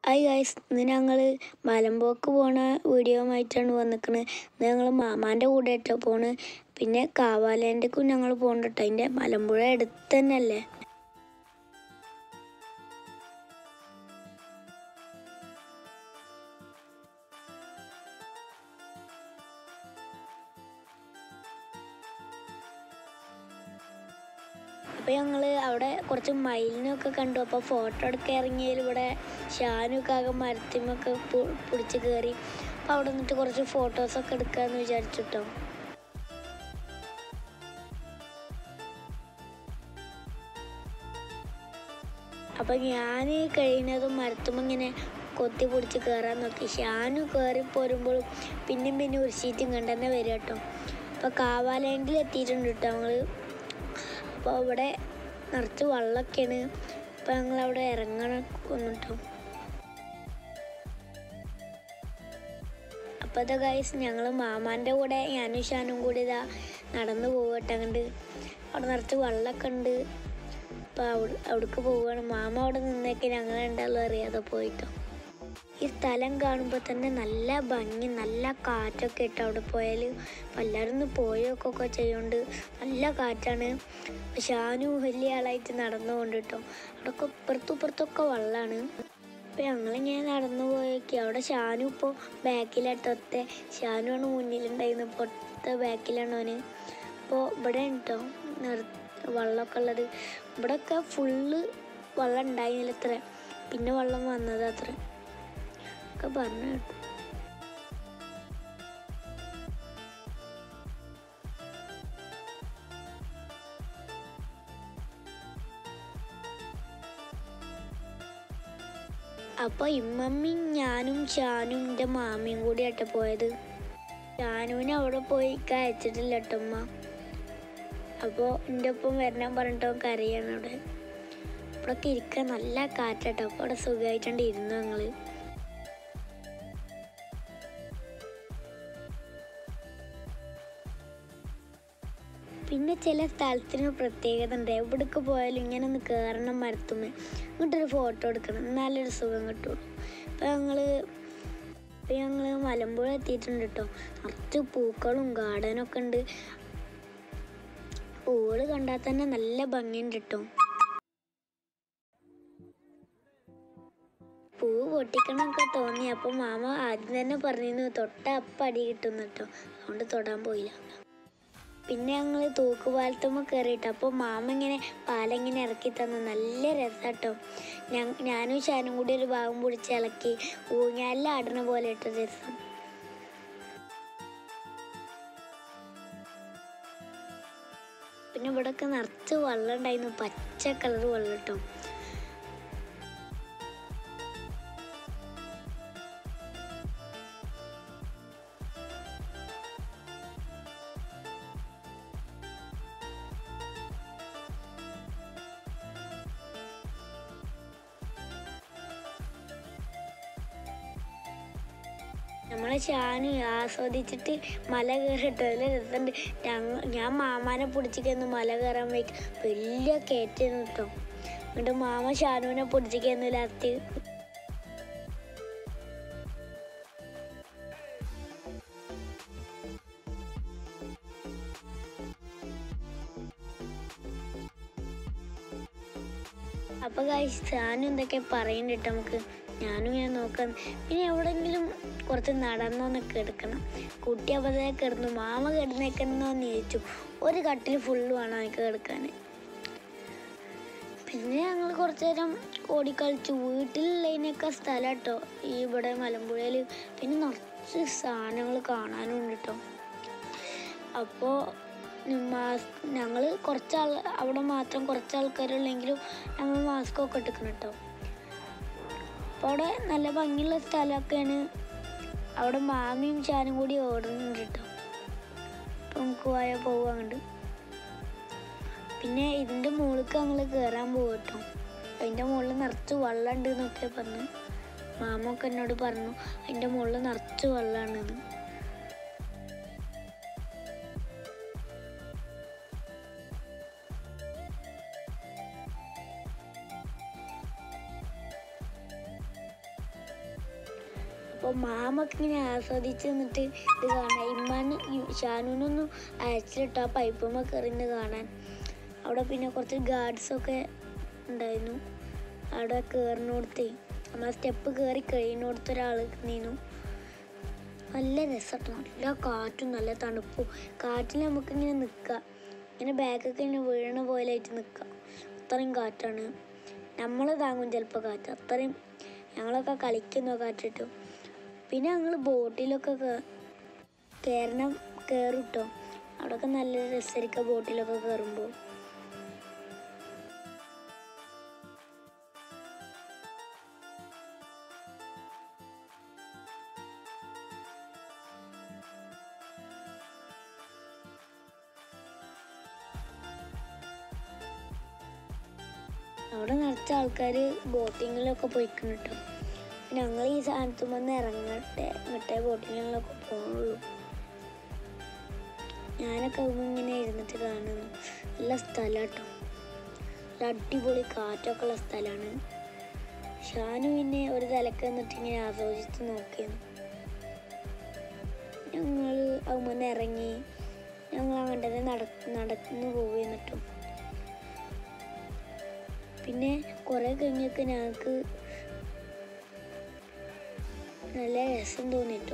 hi guys ഇന്ന് ഞങ്ങൾ മലമ്പോക്ക് പോണ വീഡിയോ ആയിട്ടാണ് വന്നിക്കണത് ഇന്ന് ഞങ്ങൾ മാമാൻ്റെ കൂടെ ആയിട്ടാ പോണ് പിന്നെ കാവാലേൻ്റെക്കും ഞങ്ങൾ പോകണ്ട കേട്ടോ അതിൻ്റെ മലമ്പുഴ അടുത്ത് തന്നെയല്ലേ അപ്പോൾ ഞങ്ങൾ അവിടെ കുറച്ച് മയിലിനൊക്കെ കണ്ടു അപ്പോൾ ഫോട്ടോ എടുക്കാൻ ഇറങ്ങിയതിൽ ഇവിടെ ഷാനൊക്കെ ആകെ മരത്തിമൊക്കെ പിടിച്ച് കയറി അപ്പോൾ അവിടെ നിന്നിട്ട് കുറച്ച് ഫോട്ടോസൊക്കെ എടുക്കാമെന്ന് വിചാരിച്ചിട്ടോ അപ്പം ഞാൻ കഴിയുന്നതും മരത്തുമ്പോൾ ഇങ്ങനെ കൊത്തി പിടിച്ച് കയറാൻ നോക്കി ഷാനു കയറി പോരുമ്പോഴും പിന്നെയും പിന്നെ ഒരു സീറ്റും കണ്ട് തന്നെ വരും കേട്ടോ അപ്പോൾ കാവാലയെങ്കിൽ എത്തിയിട്ടുണ്ട് കേട്ടോ ഞങ്ങൾ അപ്പോൾ അവിടെ നിറച്ച് വെള്ളമൊക്കെയാണ് അപ്പോൾ ഞങ്ങൾ അവിടെ ഇറങ്ങണം കൊന്നിട്ടു അപ്പോൾ ഇതാ ഗൈസ് ഞങ്ങൾ മാമാൻ്റെ കൂടെ ഞാനും ഷാനും കൂടി ഇതാ നടന്നു പോകട്ടെ അങ്ങോട്ട് അവിടെ നിറച്ച് വെള്ളമൊക്കെ ഉണ്ട് അപ്പോൾ അവിടെ അവിടേക്ക് പോവുകയാണ് മാമ അവിടെ നിന്നേക്ക് ഞങ്ങൾ രണ്ടാളും അറിയാതെ പോയിട്ടോ ഈ സ്ഥലം കാണുമ്പോൾ തന്നെ നല്ല ഭംഗി നല്ല കാറ്റൊക്കെ ഇട്ട് അവിടെ പോയാൽ അപ്പം എല്ലാവരും ഒന്ന് പോയൊക്കെ ചെയ്യുന്നുണ്ട് നല്ല കാറ്റാണ് ഷാനു വലിയ ആളായിട്ട് നടന്നു കൊണ്ട് കേട്ടോ അവിടെയൊക്കെ ഇപ്പുറത്തും ഇപ്പുറത്തൊക്കെ വെള്ളമാണ് അപ്പോൾ ഞങ്ങളിങ്ങനെ നടന്നു പോയേക്ക് അവിടെ ഷാനു ഇപ്പോൾ ബാക്കിലാട്ടൊത്തെ ഷാനുവാണ് മുന്നിലുണ്ടായിരുന്നു ഇപ്പോൾ ഒത്ത ബാക്കിലാണ് അവന് അപ്പോൾ ഇവിടെ കേട്ടോ നിർ വെള്ളമൊക്കെ ഉള്ളത് ഇവിടെയൊക്കെ ഫുള്ള് വെള്ളം ഉണ്ടായിരുന്നില്ല അത്ര പിന്നെ വെള്ളം വന്നത് അത്ര ഒക്കെ പറഞ്ഞു കേട്ടു അപ്പോൾ ഇമ്മമ്മയും ഞാനും ഷാനും എൻ്റെ മാമിയും കൂടി ആട്ടെ പോയത് ഷാനുവിനെ അവിടെ പോയി അയച്ചിട്ടില്ല കേട്ടോ ഉമ്മ അപ്പോൾ എൻ്റെ ഒപ്പം വരണം പറഞ്ഞിട്ടോ കരയാണ് അവിടെ ഇവിടെയൊക്കെ ഇരിക്കാൻ നല്ല കാറ്റാട്ടോ അപ്പോൾ അവിടെ സുഖമായിട്ടുണ്ട് ഇരുന്നു ഞങ്ങൾ പിന്നെ ചില സ്ഥലത്തിന് പ്രത്യേകത ഉണ്ട് എവിടേക്ക് പോയാലും ഇങ്ങനെ ഒന്ന് കയറണം മരത്തുമ്മ എന്നിട്ടൊരു ഫോട്ടോ എടുക്കണം നല്ലൊരു സുഖം കിട്ടുള്ളൂ അപ്പം ഞങ്ങൾ ഇപ്പം ഞങ്ങൾ മലമ്പുഴ എത്തിയിട്ടുണ്ട് കേട്ടോ നിറച്ച് പൂക്കളും ഗാർഡനൊക്കെ ഉണ്ട് പൂവുകൾ കണ്ടാൽ തന്നെ നല്ല ഭംഗിയുണ്ട് കേട്ടോ പൂവ് പൊട്ടിക്കണമൊക്കെ തോന്നി അപ്പം മാമ ആദ്യം തന്നെ പറഞ്ഞിരുന്നു തൊട്ട അപ്പം അടി കിട്ടും കേട്ടോ അതുകൊണ്ട് തൊടാൻ പോയില്ല പിന്നെ ഞങ്ങൾ തൂക്കുപാലത്തുമ്പോൾ കയറിയിട്ട് അപ്പോൾ മാമ ഇങ്ങനെ പാലിങ്ങനെ ഇറക്കി തന്നു നല്ല രസാട്ടോ ഞാനും ഷാനും കൂടി ഒരു ഭാഗം പിടിച്ച് ഇളക്കി ഊഞ്ഞാലിൽ ആടണ പോലെ ഇട്ട രസം പിന്നെ ഇവിടെയൊക്കെ നിറച്ച് വെള്ളം ഉണ്ടായിരുന്നു പച്ച കളർ വെള്ളം കേട്ടോ നമ്മളെ ഷാന് ആസ്വദിച്ചിട്ട് മല കയറിട്ടോ അതിൽ രസമുണ്ട് ഞങ്ങൾ ഞാൻ മാമാനെ പിടിച്ചിരിക്കുന്നു മല കയറാൻ വയ്ക്കും വലിയ കയറ്റായിരുന്നു കേട്ടോ എന്നിട്ട് മാമ ഷാനുവിനെ പിടിച്ചിരിക്കുന്നു ലാസ്റ്റ് അപ്പൊ ഗൈസ് ഷാനു എന്തൊക്കെ പറയുന്നുണ്ട് നമുക്ക് ഞാനും ഞാൻ നോക്കാം പിന്നെ എവിടെങ്കിലും കുറച്ച് നടന്നോന്നൊക്കെ എടുക്കണം കുട്ടി അപ്പതേ കിടന്നു മാമ കിടന്നേക്കുന്നോന്ന് ചോദിച്ചു ഒരു കട്ടിൽ ഫുള്ള് വേണം എനിക്ക് കിടക്കാൻ പിന്നെ ഞങ്ങൾ കുറച്ച് നേരം ഓടിക്കളിച്ചു വീട്ടിലുള്ളതിനൊക്കെ സ്ഥലം കേട്ടോ ഈ ഇവിടെ മലമ്പുഴയിൽ പിന്നെ നിറച്ച് സാധനങ്ങൾ കാണാനും ഉണ്ട് കേട്ടോ അപ്പോൾ മാസ്ക് ഞങ്ങൾ കുറച്ചാൾ അവിടെ മാത്രം കുറച്ച് ആൾക്കാരുള്ളെങ്കിലും ഞങ്ങൾ മാസ്ക് ഒക്കെ ഇട്ടിക്കണം കേട്ടോ അപ്പോൾ അവിടെ നല്ല ഭംഗിയുള്ള സ്ഥലമൊക്കെയാണ് അവിടെ മാമിയും ചാനും കൂടി ഓടുന്നുണ്ട് കേട്ടോ അപ്പം നമുക്ക് പോയാൽ പോവാണ്ട് പിന്നെ ഇതിൻ്റെ മുകളിലേക്ക് ഞങ്ങൾ കയറാൻ പോകും കേട്ടോ അതിൻ്റെ മുകളിൽ നിറച്ച് വെള്ളം ഉണ്ട് എന്നൊക്കെ പറഞ്ഞു മാമൊക്കെ എന്നോട് പറഞ്ഞു അതിൻ്റെ മുകളിൽ നിറച്ച് വെള്ളമാണെന്ന് അപ്പോൾ മാമൊക്കെ ഇങ്ങനെ ആസ്വദിച്ച് നിന്നിട്ട് ഇത് കാണാൻ ഇമ്മാന് ഷാനുവിനൊന്നും അയച്ചിട്ട് ആ പൈപ്പുമ്മ കയറിന്ന് കാണാൻ അവിടെ പിന്നെ കുറച്ച് ഗാർഡ്സൊക്കെ ഉണ്ടായിരുന്നു അവിടെ കയറിനോടത്ത് നമ്മൾ സ്റ്റെപ്പ് കയറി കഴിയുന്നിടത്ത് ഒരാൾ നീന്നു നല്ല രസമാട്ടോ നല്ല കാറ്റും നല്ല തണുപ്പും കാറ്റിൽ നമുക്കിങ്ങനെ നിൽക്കാം ഇങ്ങനെ ബാഗൊക്കെ ഇങ്ങനെ വീഴണ പോലെയായിട്ട് നിൽക്കാം അത്രയും കാറ്റാണ് നമ്മൾ താങ്ങും ചിലപ്പോൾ കാറ്റ് അത്രയും ഞങ്ങളൊക്കെ കളിക്കുന്നു കാറ്റിട്ടു പിന്നെ ഞങ്ങൾ ബോട്ടിലൊക്കെ കേ- കയറണം കയറും കേട്ടോ അവിടെയൊക്കെ നല്ല രസമായിരിക്കും ബോട്ടിലൊക്കെ കയറുമ്പോൾ അവിടെ നിറച്ച ആൾക്കാർ ബോട്ടിങ്ങിലൊക്കെ പോയിക്കണം കേട്ടോ ഞങ്ങൾ ഈ സ്ഥാനത്ത് വന്ന് ഇറങ്ങട്ടെ ഇങ്ങോട്ടേ ബോട്ടിങ്ങിലൊക്കെ പോകുള്ളൂ ഞാനൊക്കെ അവിടെ ഇങ്ങനെ ഇരുന്നിട്ട് കാണുന്നു നല്ല സ്ഥലം കേട്ടോ നല്ല അടിപൊളി കാറ്റൊക്കെ ഉള്ള സ്ഥലമാണ് ഷാനു പിന്നെ ഒരു തലക്ക് നിന്നിട്ട് ഇങ്ങനെ ആസ്വദിച്ച് നോക്കിയിരുന്നു ഞങ്ങൾ അവിടെ ഇറങ്ങി ഞങ്ങൾ അങ്ങനെ തന്നെ നട നടന്നു പോവുകയും കേട്ടോ പിന്നെ കുറേ കഴിഞ്ഞൊക്കെ ഞങ്ങൾക്ക് നല്ല രസം തോന്നിട്ടോ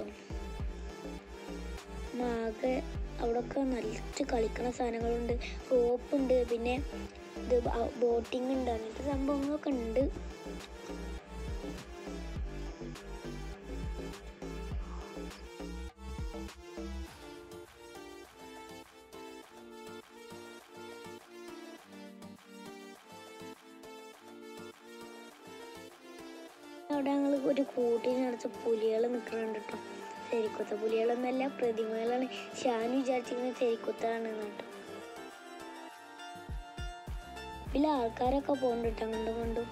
ആകെ അവിടെയൊക്കെ നല്ല കളിക്കണ സാധനങ്ങളുണ്ട് റോപ്പുണ്ട് പിന്നെ ഇത് ബോട്ടിംഗ് ഉണ്ട് അങ്ങനത്തെ സംഭവങ്ങളൊക്കെ ഉണ്ട് അവിടെ ഞങ്ങൾ ഒരു കൂട്ടിൽ നിറച്ച പുലികൾ നിൽക്കുന്നുണ്ട് കേട്ടോ ശരിക്കൊത്ത പുലികളൊന്നല്ല പ്രതിമകളാണ് ഷാൻ വിചാരിച്ചിരിക്കുന്നത് ശരിക്കൊത്താണ് കേട്ടോ ഇതിൽ ആൾക്കാരൊക്കെ പോകുന്നുണ്ട് കേട്ടോ അങ്ങോട്ടും കൊണ്ടും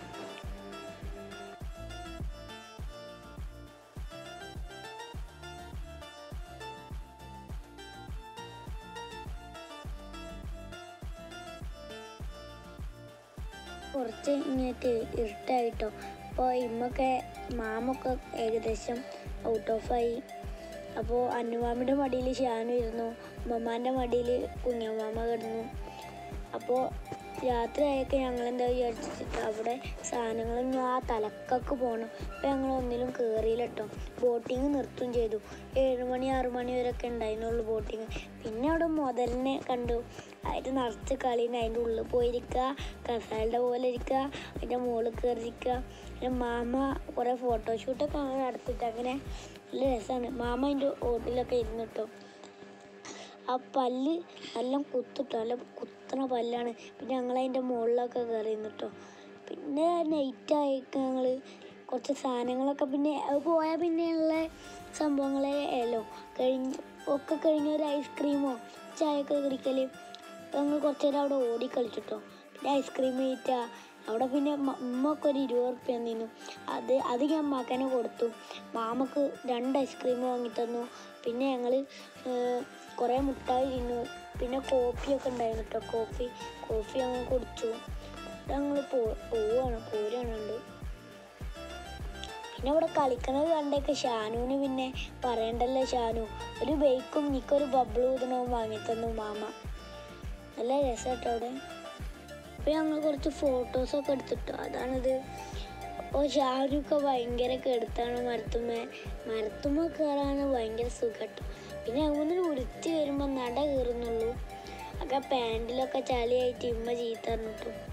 കുറച്ച് ഇങ്ങോട്ട് ഇരുട്ടായിട്ടോ അപ്പോൾ ഇമ്മൊക്കെ മാമൊക്കെ ഏകദേശം ഔട്ട് ഓഫായി അപ്പോൾ അന്നുമാമിൻ്റെ മടിയിൽ ഷാനു ഇരുന്നു ഉമ്മമാൻ്റെ മടിയിൽ കുഞ്ഞമ്മാമ കിടന്നു അപ്പോൾ രാത്രി ആയൊക്കെ ഞങ്ങൾ എന്താ വിചാരിച്ചിട്ട് അവിടെ സാധനങ്ങളൊന്നും ആ തലക്കൊക്കെ പോകണം അപ്പോൾ ഞങ്ങൾ ഒന്നിലും കയറിയില്ല കേട്ടോ ബോട്ടിങ് നിർത്തും ചെയ്തു ഏഴ് മണി ആറ് മണി വരെയൊക്കെ ഉണ്ടായിരുന്നുള്ളൂ ബോട്ടിങ് പിന്നെ അവിടെ മുതലിനെ കണ്ടു അതിൻ്റെ നിറച്ച് കളീന് അതിൻ്റെ ഉള്ളിൽ പോയിരിക്കുക കസാലയുടെ പോലെ ഇരിക്കുക അതിൻ്റെ മുകളിൽ കയറിയിരിക്കുക പിന്നെ മാമ കുറേ ഫോട്ടോഷൂട്ടൊക്കെ അങ്ങനെ നടത്തിയിട്ട് അങ്ങനെ നല്ല രസമാണ് മാമ അതിൻ്റെ ഓട്ടിലൊക്കെ ഇരുന്നിട്ടോ ആ പല്ല് നല്ല കുത്തിട്ടോ നല്ല കുത്തണ പല്ലാണ് പിന്നെ ഞങ്ങൾ അതിൻ്റെ മുകളിലൊക്കെ കയറി നിന്നിട്ടോ പിന്നെ നൈറ്റായിട്ട് ഞങ്ങൾ കുറച്ച് സാധനങ്ങളൊക്കെ പിന്നെ അത് പോയാൽ പിന്നെയുള്ള സംഭവങ്ങളെ അല്ലോ കഴിഞ്ഞ് ഒക്കെ കഴിഞ്ഞ ഒരു ഐസ്ക്രീമോ ചായയൊക്കെ കുടിക്കൽ ഞങ്ങൾ കുറച്ച് നേരം അവിടെ ഓടി കളിച്ചിട്ടോ പിന്നെ ഐസ്ക്രീം കഴിക്കുക അവിടെ പിന്നെ മ- ഉമ്മക്ക് ഒരു ഇരുപത് റുപ്യ തന്നിരുന്നു അത് അത് ഞാൻ മകനെ കൊടുത്തു മാമക്ക് രണ്ട് ഐസ്ക്രീം വാങ്ങി തന്നു പിന്നെ ഞങ്ങൾ കുറേ മുട്ടായി തിന്നു പിന്നെ കോഫിയൊക്കെ ഉണ്ടായിരുന്നു കേട്ടോ കോഫി കോഫി ഞങ്ങൾ കുടിച്ചു ഞങ്ങൾ പോ പോവാണ് പോരാണുണ്ട് പിന്നെ ഇവിടെ കളിക്കണത് കണ്ടൊക്കെ ഷാനുവിന് പിന്നെ പറയണ്ടല്ലോ ഷാനു ഒരു ബൈക്കും നിക്കൊരു ബബിൾ ഊതണവും വാങ്ങി തന്നു മാമ നല്ല രസമാട്ടോ അവിടെ അപ്പോൾ ഞങ്ങൾ കുറച്ച് ഫോട്ടോസൊക്കെ എടുത്തിട്ടു അതാണിത് അപ്പോൾ ഷാരൂഖ് ഭയങ്കര കെടുത്താണ് മരത്തുമ്മ മരത്തുമ്മ കയറാണ് ഭയങ്കര സുഖട്ടോ പിന്നെ അങ്ങനെ ഉരുത്തി വരുമ്പോൾ നട കയറുന്നുള്ളൂ ഒക്കെ പാൻറ്റിലൊക്കെ ചളിയായിട്ട് ഇമ്മ ചീത്ത പറഞ്ഞിട്ടു